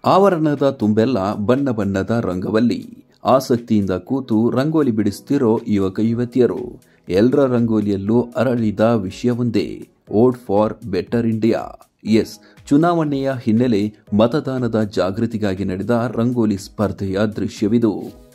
ಆವರಣದ ತುಂಬೆಲ್ಲ ಬಣ್ಣ ಬಣ್ಣದ ರಂಗವಲ್ಲಿ ಆಸಕ್ತಿಯಿಂದ ಕೂತು ರಂಗೋಲಿ ಬಿಡಿಸುತ್ತಿರೋ ಯುವಕ ಯುವತಿಯರು ಎಲ್ಲರ ರಂಗೋಲಿಯಲ್ಲೂ ಅರಳಿದ ವಿಷಯವೊಂದೇ ವೋಟ್ ಫಾರ್ ಬೆಟರ್ ಇಂಡಿಯಾ ಎಸ್ ಚುನಾವಣೆಯ ಹಿನ್ನೆಲೆ ಮತದಾನದ ಜಾಗೃತಿಗಾಗಿ ನಡೆದ ರಂಗೋಲಿ ಸ್ಪರ್ಧೆಯ ದೃಶ್ಯವಿದು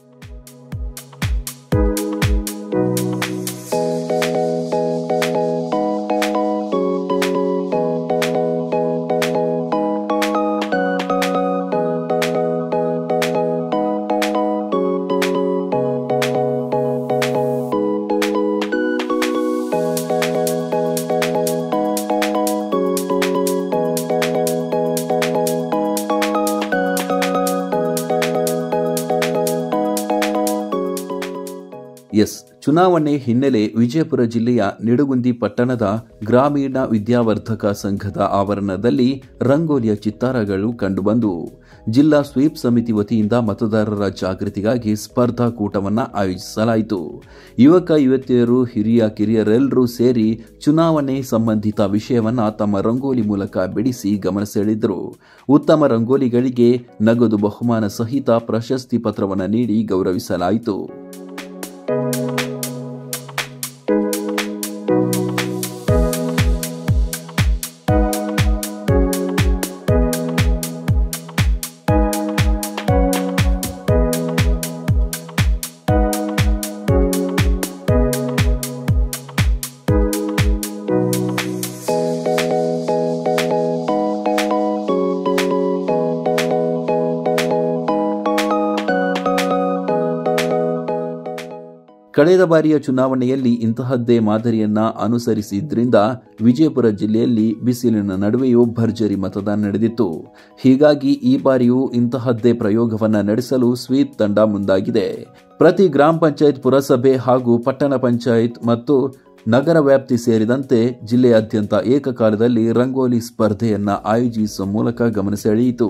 ಎಸ್ ಚುನಾವಣೆ ಹಿನ್ನೆಲೆ ವಿಜಯಪುರ ಜಿಲ್ಲೆಯ ನಿಡುಗುಂದಿ ಪಟ್ಟಣದ ಗ್ರಾಮೀಣ ವಿದ್ಯಾವರ್ಧಕ ಸಂಘದ ಆವರಣದಲ್ಲಿ ರಂಗೋಲಿಯ ಚಿತ್ತಾರಗಳು ಕಂಡುಬಂದವು ಜಿಲ್ಲಾ ಸ್ವೀಪ್ ಸಮಿತಿ ವತಿಯಿಂದ ಮತದಾರರ ಜಾಗೃತಿಗಾಗಿ ಸ್ಪರ್ಧಾ ಕೂಟವನ್ನು ಆಯೋಜಿಸಲಾಯಿತು ಯುವಕ ಯುವತಿಯರು ಹಿರಿಯ ಕಿರಿಯರೆಲ್ಲರೂ ಸೇರಿ ಚುನಾವಣೆ ಸಂಬಂಧಿತ ವಿಷಯವನ್ನ ತಮ್ಮ ರಂಗೋಲಿ ಮೂಲಕ ಬಿಡಿಸಿ ಗಮನ ಸೆಳೆದರು ಉತ್ತಮ ರಂಗೋಲಿಗಳಿಗೆ ನಗದು ಬಹುಮಾನ ಸಹಿತ ಪ್ರಶಸ್ತಿ ಪತ್ರವನ್ನು ನೀಡಿ ಗೌರವಿಸಲಾಯಿತು ಕಳೆದ ಬಾರಿಯ ಚುನಾವಣೆಯಲ್ಲಿ ಇಂತಹದ್ದೇ ಮಾದರಿಯನ್ನ ಅನುಸರಿಸಿದ್ರಿಂದ ವಿಜಯಪುರ ಜಿಲ್ಲೆಯಲ್ಲಿ ಬಿಸಿಲಿನ ನಡುವೆಯೂ ಭರ್ಜರಿ ಮತದಾನ ನಡೆದಿತ್ತು ಹೀಗಾಗಿ ಈ ಬಾರಿಯೂ ಇಂತಹದ್ದೇ ಪ್ರಯೋಗವನ್ನ ನಡೆಸಲು ಸ್ವೀಪ್ ತಂಡ ಮುಂದಾಗಿದೆ ಪ್ರತಿ ಗ್ರಾಮ ಪಂಚಾಯತ್ ಪುರಸಭೆ ಹಾಗೂ ಪಟ್ಟಣ ಪಂಚಾಯತ್ ಮತ್ತು ನಗರ ವ್ಯಾಪ್ತಿ ಸೇರಿದಂತೆ ಜಿಲ್ಲೆಯಾದ್ಯಂತ ಏಕಕಾಲದಲ್ಲಿ ರಂಗೋಲಿ ಸ್ಪರ್ಧೆಯನ್ನ ಆಯೋಜಿಸುವ ಮೂಲಕ ಗಮನ ಸೆಳೆಯಿತು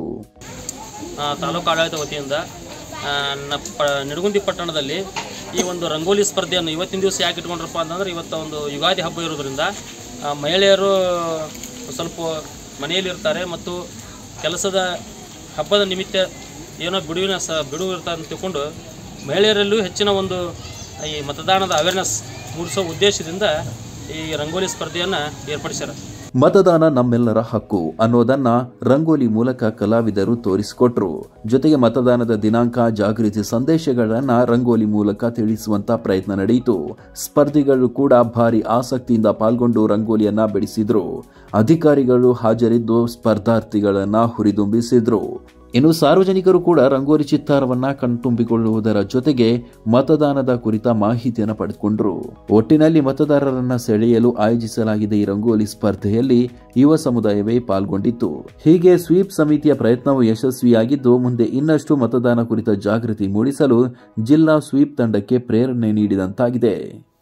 ಆ, ತಾಲೂಕು ಆಡಳಿತ ವತಿಯಿಂದ ಆ, ನ ಪ ನಿಡಗುಂದಿ ಪಟ್ಟಣದಲ್ಲಿ ಈ ಒಂದು ರಂಗೋಲಿ ಸ್ಪರ್ಧೆಯನ್ನು ಇವತ್ತಿನ ದಿವಸ ಯಾಕೆ ಇಟ್ಕೊಂಡ್ರಪ್ಪ ಅಂತಂದ್ರೆ ಇವತ್ತು ಒಂದು ಯುಗಾದಿ ಹಬ್ಬ ಇರೋದ್ರಿಂದ ಆ, ಮಹಿಳೆಯರು ಸ್ವಲ್ಪ ಮನೆಯಲ್ಲಿರ್ತಾರೆ ಮತ್ತು ಕೆಲಸದ ಹಬ್ಬದ ನಿಮಿತ್ತ ಏನೋ ಬಿಡುವಿನ ಸ ಬಿಡುವು ಇರ್ತಾರೆ ಅಂತ ತಿಳ್ಕೊಂಡು ಮಹಿಳೆಯರಲ್ಲೂ ಹೆಚ್ಚಿನ ಒಂದು ಈ ಮತದಾನದ ಅವೇರ್ನೆಸ್ ಮೂಡಿಸೋ ಉದ್ದೇಶದಿಂದ ಈ ರಂಗೋಲಿ ಸ್ಪರ್ಧೆಯನ್ನು ಏರ್ಪಡಿಸ್ಯಾರ ಮತದಾನ ನಮ್ಮೆಲ್ಲರ ಹಕ್ಕು ಅನ್ನೋದನ್ನ ರಂಗೋಲಿ ಮೂಲಕ ಕಲಾವಿದರು ತೋರಿಸಿಕೊಟ್ರು ಜೊತೆಗೆ ಮತದಾನದ ದಿನಾಂಕ ಜಾಗೃತಿ ಸಂದೇಶಗಳನ್ನ ರಂಗೋಲಿ ಮೂಲಕ ತಿಳಿಸುವಂತ ಪ್ರಯತ್ನ ನಡೆಯಿತು ಸ್ಪರ್ಧಿಗಳು ಕೂಡ ಭಾರಿ ಆಸಕ್ತಿಯಿಂದ ಪಾಲ್ಗೊಂಡು ರಂಗೋಲಿಯನ್ನ ಬಿಡಿಸಿದ್ರು ಅಧಿಕಾರಿಗಳು ಹಾಜರಿದ್ದು ಸ್ಪರ್ಧಾರ್ಥಿಗಳನ್ನ ಹುರಿದುಂಬಿಸಿದ್ರು ಇನ್ನು ಸಾರ್ವಜನಿಕರು ಕೂಡ ರಂಗೋಲಿ ಚಿತ್ತಾರವನ್ನ ಕಣ್ತುಂಬಿಕೊಳ್ಳುವುದರ ಜೊತೆಗೆ ಮತದಾನದ ಕುರಿತ ಮಾಹಿತಿಯನ್ನು ಪಡೆದುಕೊಂಡ್ರು ಒಟ್ಟಿನಲ್ಲಿ ಮತದಾರರನ್ನ ಸೆಳೆಯಲು ಆಯೋಜಿಸಲಾಗಿದೆ ಈ ರಂಗೋಲಿ ಸ್ಪರ್ಧೆಯಲ್ಲಿ ಯುವ ಸಮುದಾಯವೇ ಪಾಲ್ಗೊಂಡಿತ್ತು ಹೀಗೆ ಸ್ವೀಪ್ ಸಮಿತಿಯ ಪ್ರಯತ್ನವು ಯಶಸ್ವಿಯಾಗಿದ್ದು ಮುಂದೆ ಇನ್ನಷ್ಟು ಮತದಾನ ಕುರಿತ ಜಾಗೃತಿ ಮೂಡಿಸಲು ಜಿಲ್ಲಾ ಸ್ವೀಪ್ ತಂಡಕ್ಕೆ ಪ್ರೇರಣೆ ನೀಡಿದಂತಾಗಿದೆ